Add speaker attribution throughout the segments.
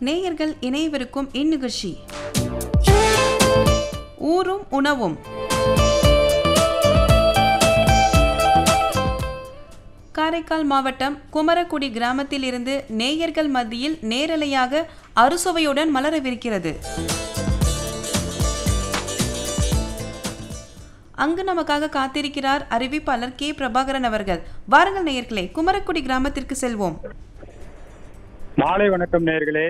Speaker 1: நேயர்கள் இணையவிருக்கும் இந்நிகழ்ச்சி ஊரும் உணவும் காரைக்கால் மாவட்டம் குமரக்குடி கிராமத்தில் இருந்து நேயர்கள் மத்தியில் நேரலையாக அறுசுவையுடன் மலரவிருக்கிறது அங்கு நமக்காக காத்திருக்கிறார் அறிவிப்பாளர் கே பிரபாகரன் அவர்கள் வாருங்கள் நேயர்களே குமரக்குடி கிராமத்திற்கு செல்வோம்
Speaker 2: மாலை வணக்கம் நேர்களே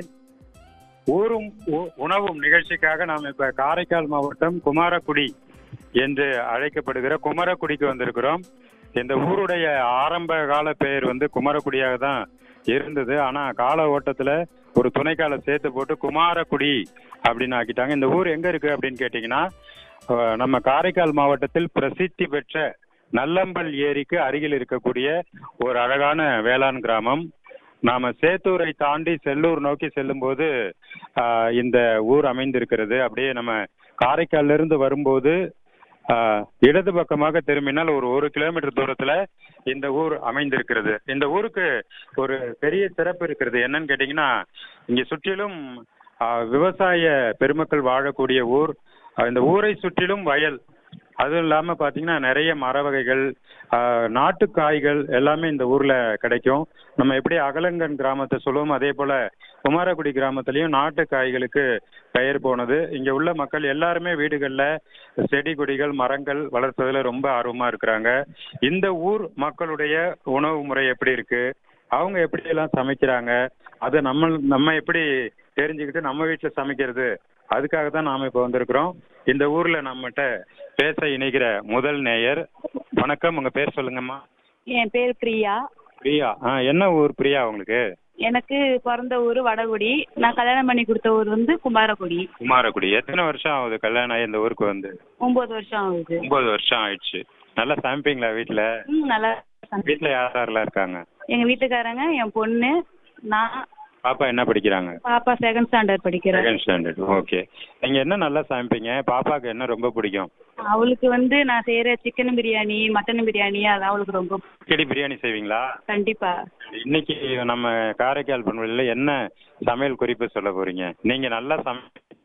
Speaker 2: ஊரும் உ- உணவும் நிகழ்ச்சிக்காக நாம் இப்ப காரைக்கால் மாவட்டம் குமாரக்குடி என்று அழைக்கப்படுகிற குமரக்குடிக்கு வந்திருக்கிறோம் இந்த ஊருடைய ஆரம்ப கால பெயர் வந்து குமரக்குடியாக தான் இருந்தது ஆனா கால ஓட்டத்துல ஒரு துணைக்கால சேர்த்து போட்டு குமாரக்குடி அப்படின்னு ஆக்கிட்டாங்க இந்த ஊர் எங்க இருக்கு அப்படின்னு கேட்டீங்கன்னா அஹ், நம்ம காரைக்கால் மாவட்டத்தில் பிரசித்தி பெற்ற நல்லம்பல் ஏரிக்கு அருகில் இருக்கக்கூடிய ஒரு அழகான வேளாண் கிராமம் நாம சேத்தூரை தாண்டி செல்லூர் நோக்கி செல்லும்போது ஆஹ், இந்த ஊர் அமைந்திருக்கிறது அப்படியே நம்ம காரைக்கால்ல இருந்து வரும்போது ஆஹ், இடது பக்கமாக திரும்பினால் ஒரு ஒரு கிலோமீட்டர் தூரத்துல இந்த ஊர் அமைந்திருக்கிறது இந்த ஊருக்கு ஒரு பெரிய சிறப்பு இருக்கிறது என்னன்னு கேட்டீங்கன்னா இங்க சுற்றிலும் ஆஹ், விவசாய பெருமக்கள் வாழக்கூடிய ஊர் ஆஹ், இந்த ஊரை சுற்றிலும் வயல் அதுவும் இல்லாம பாத்தீங்கன்னா நிறைய மர வகைகள் ஆஹ், நாட்டு காய்கள் எல்லாமே இந்த ஊர்ல கிடைக்கும் நம்ம எப்படி அகலங்கன் கிராமத்தை சொல்லுவோம் அதே போல குமாரக்குடி கிராமத்திலயும் நாட்டு காய்களுக்கு பெயர் போனது இங்க உள்ள மக்கள் எல்லாருமே வீடுகள்ல செடி கொடிகள் மரங்கள் வளர்ப்பதுல ரொம்ப ஆர்வமா இருக்கிறாங்க இந்த ஊர் மக்களுடைய உணவு முறை எப்படி இருக்கு அவங்க எப்படி எல்லாம் சமைக்கிறாங்க அதை நம்ம நம்ம எப்படி தெரிஞ்சுக்கிட்டு நம்ம வீட்டுல சமைக்கிறது அதுக்காக தான் நாம இப்ப வந்திருக்கிறோம் இந்த ஊர்ல நம்மகிட்ட பேச இணைகிற முதல் நேயர் வணக்கம் உங்க பேர் சொல்லுங்கம்மா
Speaker 3: என் பேர் பிரியா
Speaker 2: பிரியா ஆ என்ன ஊர் பிரியா உங்களுக்கு
Speaker 3: எனக்கு பிறந்த ஊர் வடகுடி நான் கல்யாணம் பண்ணி கொடுத்த ஊர் வந்து குமாரகுடி
Speaker 2: குமாரக்குடி எத்தனை வருஷம் ஆகுது கல்யாணம் ஆகி இந்த ஊருக்கு வந்து
Speaker 3: ஒன்பது வருஷம் ஆகுது
Speaker 2: ஒன்பது வருஷம் ஆயிடுச்சு நல்லா சமைப்பீங்களா வீட்டுல
Speaker 3: ம் நல்லா சமைப்பேன்.
Speaker 2: வீட்டுல யார் யாரெல்லாம் இருக்காங்க
Speaker 3: எங்க வீட்டுக்காரங்க என் பொண்ணு நான்
Speaker 2: பாப்பா என்ன படிக்கிறாங்க
Speaker 3: பாப்பா செகண்ட் ஸ்டாண்டர்ட் படிக்கிறேன்
Speaker 2: செகண்ட் ஸ்டாண்டர்ட் ஓகே நீங்க என்ன நல்லா சமைப்பீங்க பாப்பாக்கு என்ன ரொம்ப பிடிக்கும்
Speaker 3: அவளுக்கு வந்து நான் செய்யற சிக்கன் பிரியாணி மட்டன் பிரியாணி அது அவளுக்கு ரொம்ப
Speaker 2: அடிக்கடி பிரியாணி செய்வீங்களா
Speaker 3: கண்டிப்பா
Speaker 2: இன்னைக்கு நம்ம காரைக்கால் பண்புல என்ன சமையல் குறிப்பு சொல்ல போறீங்க நீங்க நல்லா சமை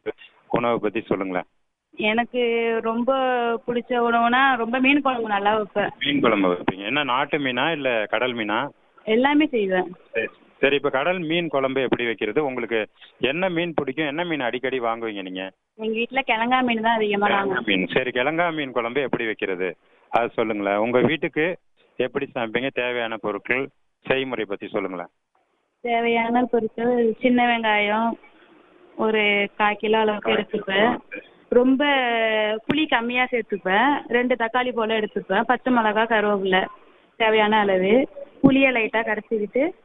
Speaker 2: உணவை பத்தி சொல்லுங்களேன்
Speaker 3: எனக்கு ரொம்ப பிடிச்ச உணவுனா ரொம்ப மீன் குழம்பு நல்லா வைப்பேன்
Speaker 2: மீன் குழம்பு வைப்பீங்க என்ன நாட்டு மீனா இல்ல கடல் மீனா
Speaker 3: எல்லாமே செய்வேன்
Speaker 2: சரி. சரி இப்ப கடல் மீன் குழம்பு எப்படி வைக்கிறது உங்களுக்கு என்ன மீன் பிடிக்கும் என்ன மீன் அடிக்கடி வாங்குவீங்க நீங்க
Speaker 3: எங்க வீட்டுல கிழங்கா மீன் தான் அதிகமா நாங்க
Speaker 2: கிழங்கா மீன் சரி கிழங்கா மீன் குழம்பு எப்படி வைக்கிறது அது சொல்லுங்களேன் உங்க வீட்டுக்கு எப்படி சமைப்பீங்க தேவையான பொருட்கள் செய்முறை பத்தி சொல்லுங்களேன்
Speaker 3: தேவையான பொருட்கள் சின்ன வெங்காயம் ஒரு கால் கிலோ அளவுக்கு எடுத்துப்பேன் ரொம்ப புளி கம்மியா சேர்த்துப்பேன் ரெண்டு தக்காளி போல எடுத்துப்பேன் பச்சை மிளகா கருவேப்பிலை தேவையான அளவு புளியை லைட்டா கரைச்சிக்கிட்டு